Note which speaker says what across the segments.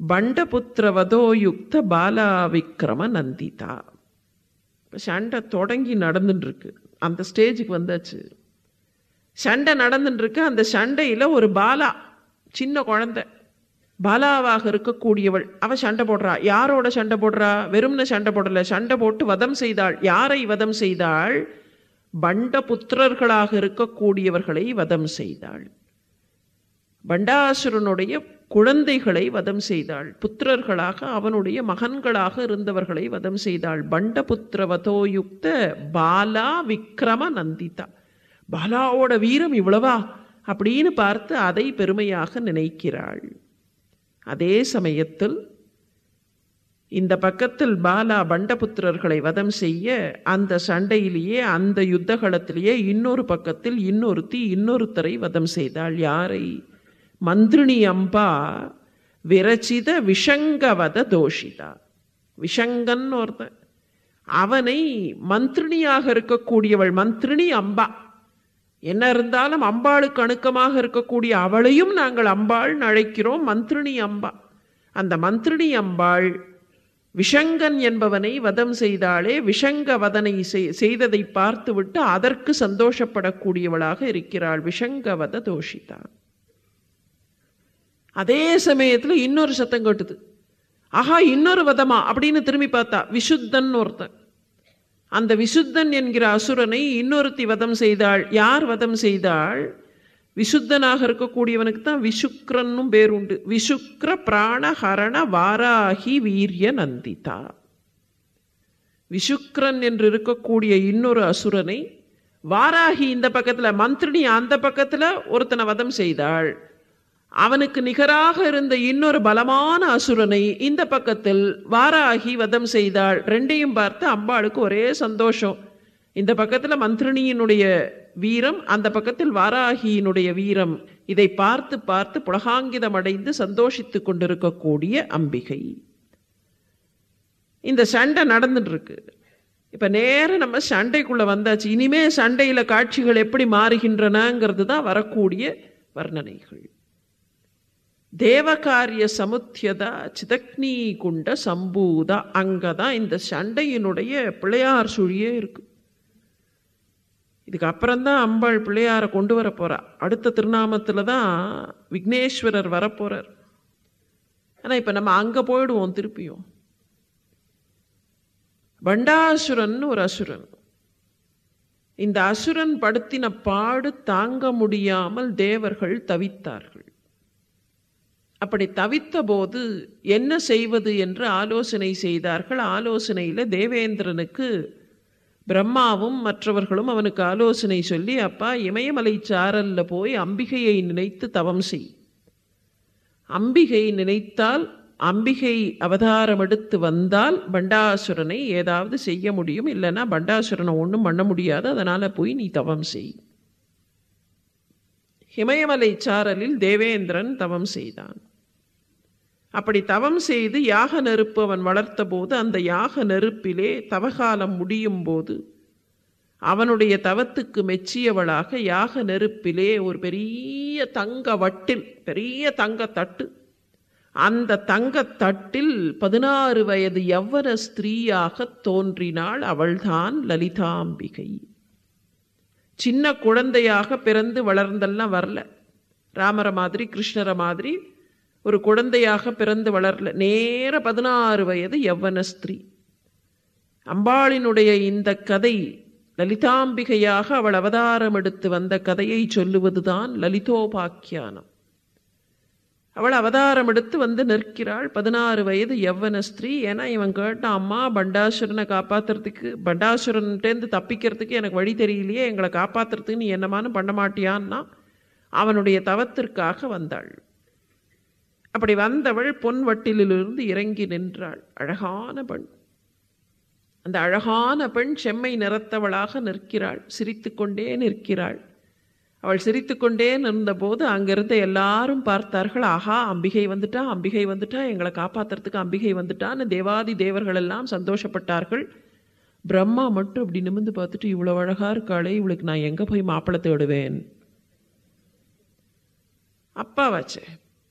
Speaker 1: பண்டபுத்திரவதோ யுக்த பாலா விக்ரம நந்திதா இப்ப சண்டை தொடங்கி நடந்துட்டு இருக்கு அந்த ஸ்டேஜுக்கு வந்தாச்சு சண்டை நடந்துட்டு இருக்கு அந்த சண்டையில் ஒரு பாலா சின்ன குழந்தை பாலாவாக இருக்கக்கூடியவள் அவ சண்டை போடுறா யாரோட சண்டை போடுறா வெறும்னு சண்டை போடல சண்டை போட்டு வதம் செய்தாள் யாரை வதம் செய்தாள் பண்ட புத்திரர்களாக இருக்கக்கூடியவர்களை வதம் செய்தாள் பண்டாசுரனுடைய குழந்தைகளை வதம் செய்தாள் புத்திரர்களாக அவனுடைய மகன்களாக இருந்தவர்களை வதம் செய்தாள் பண்டபுத்திரவதோயுக்த பாலா விக்ரம நந்திதா பாலாவோட வீரம் இவ்வளவா அப்படின்னு பார்த்து அதை பெருமையாக நினைக்கிறாள் அதே சமயத்தில் இந்த பக்கத்தில் பாலா பண்டபுத்திரர்களை வதம் செய்ய அந்த சண்டையிலேயே அந்த யுத்த களத்திலேயே இன்னொரு பக்கத்தில் இன்னொருத்தி இன்னொருத்தரை வதம் செய்தாள் யாரை மந்திரிணி அம்பா விரச்சித விஷங்கவத தோஷிதா விஷங்கன் ஒருத்தன் அவனை மந்திரிணியாக இருக்கக்கூடியவள் மந்திரிணி அம்பா என்ன இருந்தாலும் அம்பாளுக்கு அணுக்கமாக இருக்கக்கூடிய அவளையும் நாங்கள் அம்பாள் அழைக்கிறோம் மந்திரிணி அம்பா அந்த மந்திரிணி அம்பாள் விஷங்கன் என்பவனை வதம் செய்தாலே விஷங்க வதனை செய்ததை பார்த்துவிட்டு அதற்கு சந்தோஷப்படக்கூடியவளாக இருக்கிறாள் விஷங்கவத தோஷிதா அதே சமயத்தில் இன்னொரு சத்தம் கேட்டுது ஆஹா இன்னொரு வதமா அப்படின்னு திரும்பி பார்த்தா விசுத்தன் ஒருத்தன் அந்த விசுத்தன் என்கிற அசுரனை இன்னொருத்தி வதம் செய்தாள் யார் வதம் செய்தாள் விசுத்தனாக இருக்கக்கூடியவனுக்கு தான் விசுக்ரன்னும் பேர் உண்டு விசுக்ர பிராணஹரண வாராகி வீரிய நந்திதா விசுக்ரன் என்று இருக்கக்கூடிய இன்னொரு அசுரனை வாராகி இந்த பக்கத்தில் மந்திரினி அந்த பக்கத்தில் ஒருத்தனை வதம் செய்தாள் அவனுக்கு நிகராக இருந்த இன்னொரு பலமான அசுரனை இந்த பக்கத்தில் வாராகி வதம் செய்தாள் ரெண்டையும் பார்த்து அம்பாளுக்கு ஒரே சந்தோஷம் இந்த பக்கத்தில் மந்திரினியினுடைய வீரம் அந்த பக்கத்தில் வாராகியினுடைய வீரம் இதை பார்த்து பார்த்து புலகாங்கிதம் அடைந்து சந்தோஷித்து கொண்டிருக்கக்கூடிய அம்பிகை இந்த சண்டை நடந்துட்டு இருக்கு இப்ப நேரம் நம்ம சண்டைக்குள்ள வந்தாச்சு இனிமே சண்டையில காட்சிகள் எப்படி மாறுகின்றனங்கிறது தான் வரக்கூடிய வர்ணனைகள் தேவகாரிய சமுத்தியதா சிதக்னி குண்ட சம்பூதா அங்கதான் இந்த சண்டையினுடைய பிள்ளையார் சுழியே இருக்கு இதுக்கு அப்புறம்தான் அம்பாள் பிள்ளையாரை கொண்டு வர போறா அடுத்த திருநாமத்தில் தான் விக்னேஸ்வரர் வரப்போறார் ஆனால் இப்போ நம்ம அங்கே போயிடுவோம் திருப்பியும் பண்டாசுரன் ஒரு அசுரன் இந்த அசுரன் படுத்தின பாடு தாங்க முடியாமல் தேவர்கள் தவித்தார்கள் அப்படி தவித்த போது என்ன செய்வது என்று ஆலோசனை செய்தார்கள் ஆலோசனையில் தேவேந்திரனுக்கு பிரம்மாவும் மற்றவர்களும் அவனுக்கு ஆலோசனை சொல்லி அப்பா இமயமலை சாரல்ல போய் அம்பிகையை நினைத்து தவம் செய் அம்பிகை நினைத்தால் அம்பிகை அவதாரம் எடுத்து வந்தால் பண்டாசுரனை ஏதாவது செய்ய முடியும் இல்லைன்னா பண்டாசுரனை ஒன்றும் பண்ண முடியாது அதனால போய் நீ தவம் செய் இமயமலை சாரலில் தேவேந்திரன் தவம் செய்தான் அப்படி தவம் செய்து யாக நெருப்பு அவன் வளர்த்த போது அந்த யாக நெருப்பிலே தவகாலம் முடியும் போது அவனுடைய தவத்துக்கு மெச்சியவளாக யாக நெருப்பிலே ஒரு பெரிய தங்க வட்டில் பெரிய தங்க தட்டு அந்த தங்க தட்டில் பதினாறு வயது யவ்வன ஸ்திரீயாக தோன்றினாள் அவள்தான் லலிதாம்பிகை சின்ன குழந்தையாக பிறந்து வளர்ந்தெல்லாம் வரல ராமரை மாதிரி கிருஷ்ணரை மாதிரி ஒரு குழந்தையாக பிறந்து வளரல நேர பதினாறு வயது யவ்வன ஸ்திரீ அம்பாளினுடைய இந்த கதை லலிதாம்பிகையாக அவள் அவதாரம் எடுத்து வந்த கதையை சொல்லுவதுதான் லலிதோபாக்கியானம் அவள் அவதாரம் எடுத்து வந்து நிற்கிறாள் பதினாறு வயது யவ்வன ஸ்திரீ ஏன்னா இவன் கேட்டான் அம்மா பண்டாசுரனை காப்பாத்துறதுக்கு பண்டாசுரன்ட்டேருந்து தப்பிக்கிறதுக்கு எனக்கு வழி தெரியலையே எங்களை காப்பாத்துறதுக்கு நீ என்னமானு பண்ண மாட்டியான்னா அவனுடைய தவத்திற்காக வந்தாள் அப்படி வந்தவள் பொன் வட்டிலிலிருந்து இறங்கி நின்றாள் அழகான பெண் அந்த அழகான பெண் செம்மை நிறத்தவளாக நிற்கிறாள் சிரித்துக்கொண்டே நிற்கிறாள் அவள் சிரித்துக்கொண்டே நின்றபோது அங்கிருந்த எல்லாரும் பார்த்தார்கள் ஆஹா அம்பிகை வந்துட்டா அம்பிகை வந்துட்டா எங்களை காப்பாத்துறதுக்கு அம்பிகை வந்துட்டான்னு தேவாதி தேவர்கள் எல்லாம் சந்தோஷப்பட்டார்கள் பிரம்மா மட்டும் அப்படி நிமிந்து பார்த்துட்டு இவ்வளோ அழகா இருக்காளே இவளுக்கு நான் எங்கே போய் மாப்பிள்ளை தேடுவேன் அப்பா வச்சே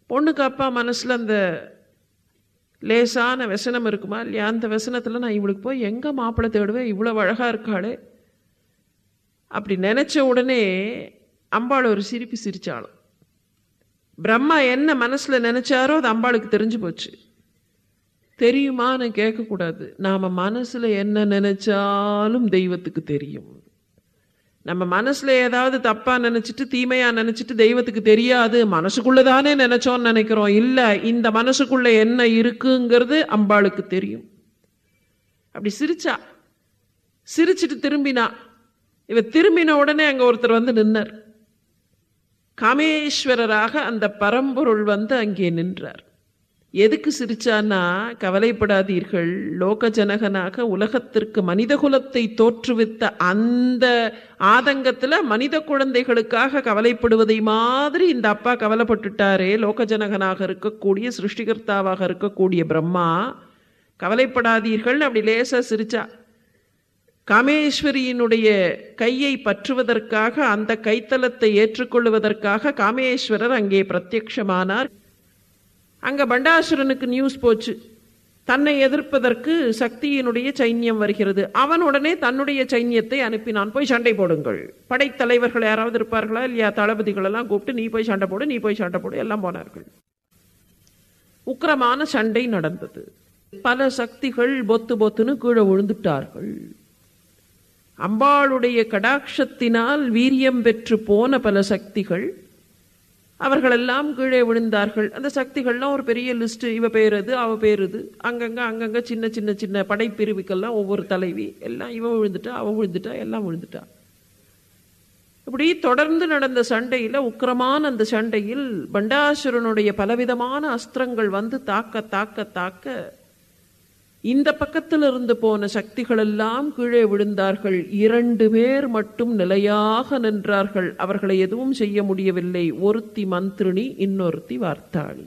Speaker 1: பொண்ணுக்கு அப்பா மனசில் அந்த லேசான व्यசனம் இருக்குமா இல்லையா அந்த व्यசனத்தில் நான் இவளுக்கு போய் எங்கே மாப்பிள்ளை தேடுவேன் இவ்வளோ அழகாக இருக்காளே அப்படி நினச்ச உடனே அம்பாள் ஒரு சிரிப்பு சிரிச்சாலும் பிரம்மா என்ன மனசில் நினச்சாரோ அது அம்பாளுக்கு தெரிஞ்சு போச்சு தெரியுமான்னு கேட்கக்கூடாது நாம் மனசில் என்ன நினைச்சாலும் தெய்வத்துக்கு தெரியும் நம்ம மனசுல ஏதாவது தப்பா நினைச்சிட்டு தீமையா நினைச்சிட்டு தெய்வத்துக்கு தெரியாது மனசுக்குள்ளதானே நினைச்சோம்னு நினைக்கிறோம் இல்ல இந்த மனசுக்குள்ள என்ன இருக்குங்கிறது அம்பாளுக்கு தெரியும் அப்படி சிரிச்சா சிரிச்சிட்டு திரும்பினா இவ திரும்பின உடனே அங்க ஒருத்தர் வந்து நின்னார் காமேஸ்வரராக அந்த பரம்பொருள் வந்து அங்கே நின்றார் எதுக்கு சிரிச்சான்னா கவலைப்படாதீர்கள் லோக ஜனகனாக உலகத்திற்கு மனித குலத்தை தோற்றுவித்த அந்த ஆதங்கத்துல மனித குழந்தைகளுக்காக கவலைப்படுவதை மாதிரி இந்த அப்பா கவலைப்பட்டுட்டாரே லோக ஜனகனாக இருக்கக்கூடிய சிருஷ்டிகர்த்தாவாக இருக்கக்கூடிய பிரம்மா கவலைப்படாதீர்கள் அப்படி லேசா சிரிச்சா காமேஸ்வரியினுடைய கையை பற்றுவதற்காக அந்த கைத்தலத்தை ஏற்றுக்கொள்வதற்காக காமேஸ்வரர் அங்கே பிரத்யக்ஷமானார் அங்க பண்டாசுரனுக்கு நியூஸ் போச்சு தன்னை எதிர்ப்பதற்கு சக்தியினுடைய சைன்யம் வருகிறது அவன் உடனே தன்னுடைய சைன்யத்தை அனுப்பினான் போய் சண்டை போடுங்கள் படைத்தலைவர்கள் யாராவது இருப்பார்களா இல்லையா தளபதிகள் எல்லாம் கூப்பிட்டு நீ போய் சண்டை போடு நீ போய் சண்டை போடு எல்லாம் போனார்கள் உக்கிரமான சண்டை நடந்தது பல சக்திகள் பொத்து பொத்துன்னு கீழே விழுந்துட்டார்கள் அம்பாளுடைய கடாட்சத்தினால் வீரியம் பெற்று போன பல சக்திகள் அவர்களெல்லாம் கீழே விழுந்தார்கள் அந்த சக்திகள்லாம் ஒரு பெரிய லிஸ்ட் இவ பேர் இது அவ பேர் இது அங்கங்க அங்கங்க சின்ன சின்ன சின்ன படைப்பிரிவுக்கெல்லாம் ஒவ்வொரு தலைவி எல்லாம் இவ விழுந்துட்டா அவ விழுந்துட்டா எல்லாம் விழுந்துட்டா இப்படி தொடர்ந்து நடந்த சண்டையில உக்கிரமான அந்த சண்டையில் பண்டாசுரனுடைய பலவிதமான அஸ்திரங்கள் வந்து தாக்க தாக்க தாக்க இந்த பக்கத்தில் இருந்து போன சக்திகள் எல்லாம் கீழே விழுந்தார்கள் இரண்டு பேர் மட்டும் நிலையாக நின்றார்கள் அவர்களை எதுவும் செய்ய முடியவில்லை ஒருத்தி மந்திரினி இன்னொருத்தி வார்த்தாளி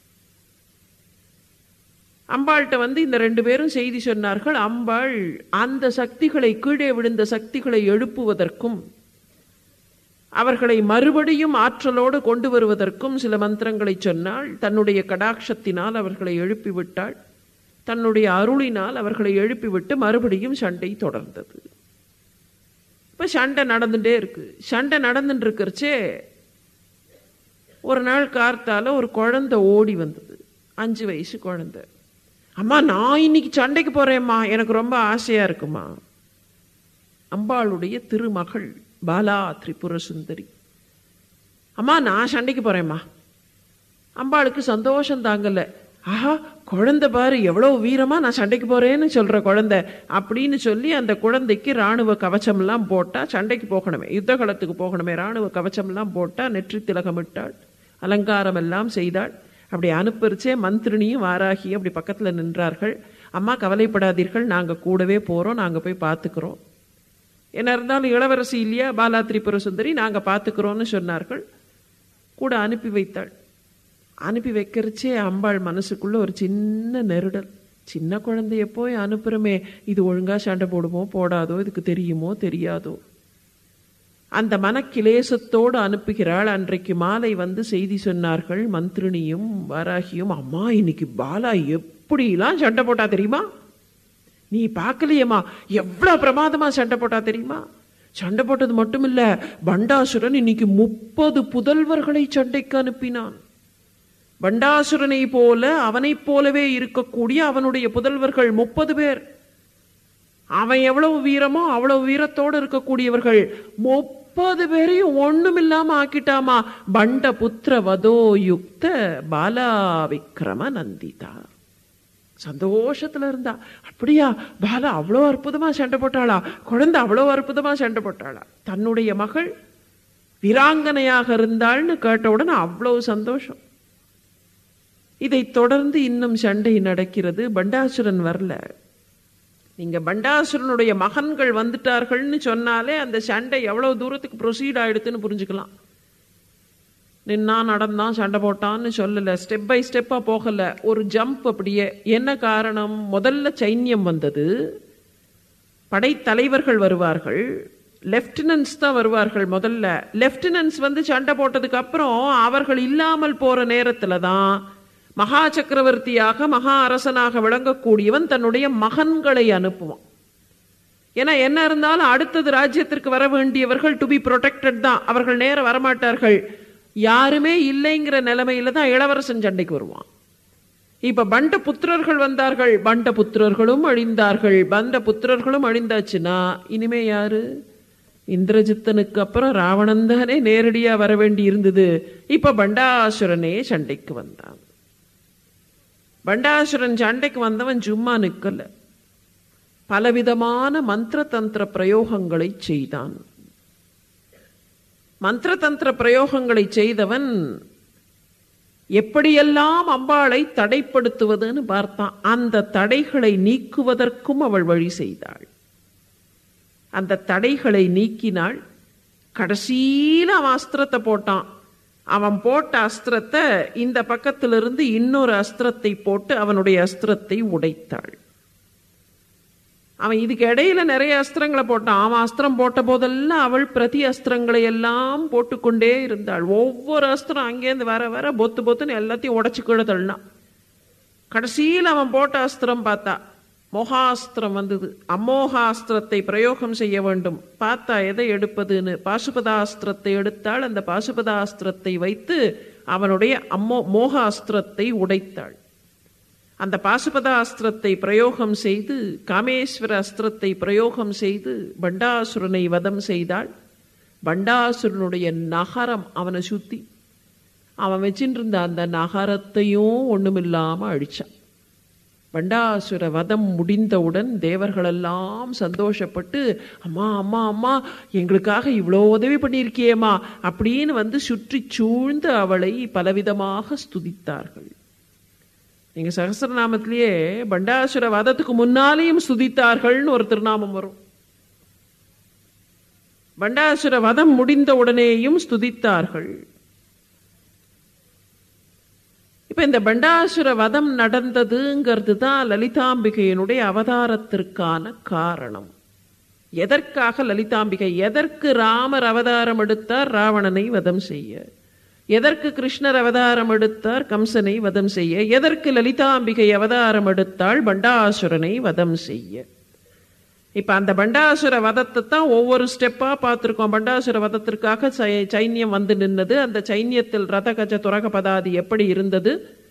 Speaker 1: அம்பாள்கிட்ட வந்து இந்த ரெண்டு பேரும் செய்தி சொன்னார்கள் அம்பாள் அந்த சக்திகளை கீழே விழுந்த சக்திகளை எழுப்புவதற்கும் அவர்களை மறுபடியும் ஆற்றலோடு கொண்டு வருவதற்கும் சில மந்திரங்களை சொன்னாள் தன்னுடைய கடாட்சத்தினால் அவர்களை எழுப்பிவிட்டாள் தன்னுடைய அருளினால் அவர்களை எழுப்பிவிட்டு மறுபடியும் சண்டை தொடர்ந்தது இப்போ சண்டை நடந்துட்டே இருக்கு சண்டை நடந்துட்டு இருக்கிறச்சே ஒரு நாள் கார்த்தால ஒரு குழந்தை ஓடி வந்தது அஞ்சு வயசு குழந்தை அம்மா நான் இன்னைக்கு சண்டைக்கு போறேம்மா எனக்கு ரொம்ப ஆசையா இருக்குமா அம்பாளுடைய திருமகள் பாலா திரிபுர சுந்தரி அம்மா நான் சண்டைக்கு போறேம்மா அம்பாளுக்கு சந்தோஷம் தாங்கல ஆஹா குழந்தை பாரு எவ்வளவு வீரமா நான் சண்டைக்கு போறேன்னு சொல்ற குழந்தை அப்படின்னு சொல்லி அந்த குழந்தைக்கு ராணுவ கவச்சம்லாம் போட்டா சண்டைக்கு போகணுமே யுத்த காலத்துக்கு போகணுமே ராணுவ கவச்சம்லாம் போட்டா நெற்றி திலகமிட்டாள் அலங்காரம் எல்லாம் செய்தாள் அப்படி அனுப்பரிச்சே மந்திரினியும் வாராகியும் அப்படி பக்கத்துல நின்றார்கள் அம்மா கவலைப்படாதீர்கள் நாங்க கூடவே போறோம் நாங்க போய் பார்த்துக்கிறோம் என்ன இருந்தாலும் இளவரசி இல்லையா பாலா திரிபுர சுந்தரி நாங்க பார்த்துக்கிறோம்னு சொன்னார்கள் கூட அனுப்பி வைத்தாள் அனுப்பி வைக்கிறச்சே அம்பாள் மனசுக்குள்ள ஒரு சின்ன நெருடல் சின்ன குழந்தைய போய் அனுப்புறமே இது ஒழுங்கா சண்டை போடுமோ போடாதோ இதுக்கு தெரியுமோ தெரியாதோ அந்த மனக்கிலேசத்தோடு அனுப்புகிறாள் அன்றைக்கு மாலை வந்து செய்தி சொன்னார்கள் மந்திரினியும் வாராகியும் அம்மா இன்னைக்கு பாலா எப்படிலாம் சண்டை போட்டா தெரியுமா நீ பார்க்கலையேம்மா எவ்வளவு பிரமாதமா சண்டை போட்டா தெரியுமா சண்டை போட்டது மட்டும் இல்ல பண்டாசுரன் இன்னைக்கு முப்பது புதல்வர்களை சண்டைக்கு அனுப்பினான் பண்டாசுரனை போல அவனைப் போலவே இருக்கக்கூடிய அவனுடைய புதல்வர்கள் முப்பது பேர் அவன் எவ்வளவு வீரமோ அவ்வளவு வீரத்தோடு இருக்கக்கூடியவர்கள் முப்பது பேரையும் ஒண்ணுமில்லாம ஆக்கிட்டாமா பண்ட புத்திர வதோ யுக்த பாலா விக்ரம நந்திதா சந்தோஷத்துல இருந்தா அப்படியா பாலா அவ்வளோ அற்புதமா சண்டை போட்டாளா குழந்தை அவ்வளோ அற்புதமா சண்டை போட்டாளா தன்னுடைய மகள் வீராங்கனையாக இருந்தாள்னு கேட்டவுடனே அவ்வளவு சந்தோஷம் இதை தொடர்ந்து இன்னும் சண்டை நடக்கிறது பண்டாசுரன் வரல நீங்க பண்டாசுரனுடைய மகன்கள் வந்துட்டார்கள்னு சொன்னாலே அந்த சண்டை எவ்வளவு தூரத்துக்கு ப்ரொசீட் ஆயிடுதுன்னு புரிஞ்சுக்கலாம் நின்னா நடந்தான் சண்டை போட்டான்னு சொல்லல ஸ்டெப் பை ஸ்டெப்பா போகல ஒரு ஜம்ப் அப்படியே என்ன காரணம் முதல்ல சைன்யம் வந்தது படைத்தலைவர்கள் வருவார்கள் லெப்டினன்ட்ஸ் தான் வருவார்கள் முதல்ல லெப்டினன்ட்ஸ் வந்து சண்டை போட்டதுக்கு அப்புறம் அவர்கள் இல்லாமல் போற நேரத்துல தான் மகா சக்கரவர்த்தியாக மகா அரசனாக விளங்கக்கூடியவன் தன்னுடைய மகன்களை அனுப்புவான் ஏன்னா என்ன இருந்தாலும் அடுத்தது ராஜ்யத்திற்கு வர வேண்டியவர்கள் டு பி ப்ரொடெக்டட் தான் அவர்கள் நேர வரமாட்டார்கள் யாருமே இல்லைங்கிற நிலைமையில தான் இளவரசன் சண்டைக்கு வருவான் இப்ப பண்ட புத்திரர்கள் வந்தார்கள் பண்ட புத்திரர்களும் அழிந்தார்கள் பண்ட புத்திரர்களும் அழிந்தாச்சுன்னா இனிமே யாரு இந்திரஜித்தனுக்கு அப்புறம் ராவணன் தானே நேரடியா வர வேண்டி இருந்தது இப்ப பண்டாசுரனே சண்டைக்கு வந்தான் பண்டாசுரன் சண்டைக்கு வந்தவன் சும்மா நிக்கல பலவிதமான மந்திர தந்திர பிரயோகங்களை செய்தான் மந்திர தந்திர பிரயோகங்களை செய்தவன் எப்படியெல்லாம் அம்பாளை தடைப்படுத்துவதுன்னு பார்த்தான் அந்த தடைகளை நீக்குவதற்கும் அவள் வழி செய்தாள் அந்த தடைகளை நீக்கினாள் கடைசியில அவன் அஸ்திரத்தை போட்டான் அவன் போட்ட அஸ்திரத்தை இந்த பக்கத்திலிருந்து இன்னொரு அஸ்திரத்தை போட்டு அவனுடைய அஸ்திரத்தை உடைத்தாள் அவன் இதுக்கு இடையில நிறைய அஸ்திரங்களை போட்டான் அவன் அஸ்திரம் போட்ட போதெல்லாம் அவள் பிரதி அஸ்திரங்களை எல்லாம் போட்டுக்கொண்டே இருந்தாள் ஒவ்வொரு அஸ்திரம் அங்கேருந்து வர வர பொத்து பொத்துன்னு எல்லாத்தையும் உடச்சு கீழே தள்ளினான் கடைசியில் அவன் போட்ட அஸ்திரம் பார்த்தா மோகாஸ்திரம் வந்தது அம்மோகாஸ்திரத்தை பிரயோகம் செய்ய வேண்டும் பார்த்தா எதை எடுப்பதுன்னு பாசுபதாஸ்திரத்தை எடுத்தாள் அந்த பாசுபதாஸ்திரத்தை வைத்து அவனுடைய அம்மோ மோகாஸ்திரத்தை உடைத்தாள் அந்த பாசுபத அஸ்திரத்தை பிரயோகம் செய்து காமேஸ்வர அஸ்திரத்தை பிரயோகம் செய்து பண்டாசுரனை வதம் செய்தாள் பண்டாசுரனுடைய நகரம் அவனை சுத்தி அவன் வச்சுட்டு இருந்த அந்த நகரத்தையும் ஒண்ணுமில்லாம அழிச்சான் பண்டாசுர வதம் முடிந்தவுடன் தேவர்களெல்லாம் சந்தோஷப்பட்டு அம்மா அம்மா அம்மா எங்களுக்காக இவ்வளோ உதவி பண்ணியிருக்கியேம்மா அப்படின்னு வந்து சுற்றி சூழ்ந்து அவளை பலவிதமாக ஸ்துதித்தார்கள் நீங்க சகசிரநாமத்திலேயே பண்டாசுர வதத்துக்கு முன்னாலேயும் ஸ்துதித்தார்கள்னு ஒரு திருநாமம் வரும் பண்டாசுர வதம் முடிந்த உடனேயும் ஸ்துதித்தார்கள் இப்ப இந்த பண்டாசுர வதம் நடந்ததுங்கிறது தான் லலிதாம்பிகையினுடைய அவதாரத்திற்கான காரணம் எதற்காக லலிதாம்பிகை எதற்கு ராமர் அவதாரம் எடுத்தார் ராவணனை வதம் செய்ய எதற்கு கிருஷ்ணர் அவதாரம் எடுத்தார் கம்சனை வதம் செய்ய எதற்கு லலிதாம்பிகை அவதாரம் எடுத்தாள் பண்டாசுரனை வதம் செய்ய இப்ப அந்த பண்டாசுர வதத்தை தான் ஒவ்வொரு ஸ்டெப்பா பார்த்திருக்கோம் பண்டாசுர வதத்திற்காக சை- சைன்யம் வந்து நின்னது அந்த சைன்யத்தில் ரத கஜ துரக பதாதி எப்படி இருந்தது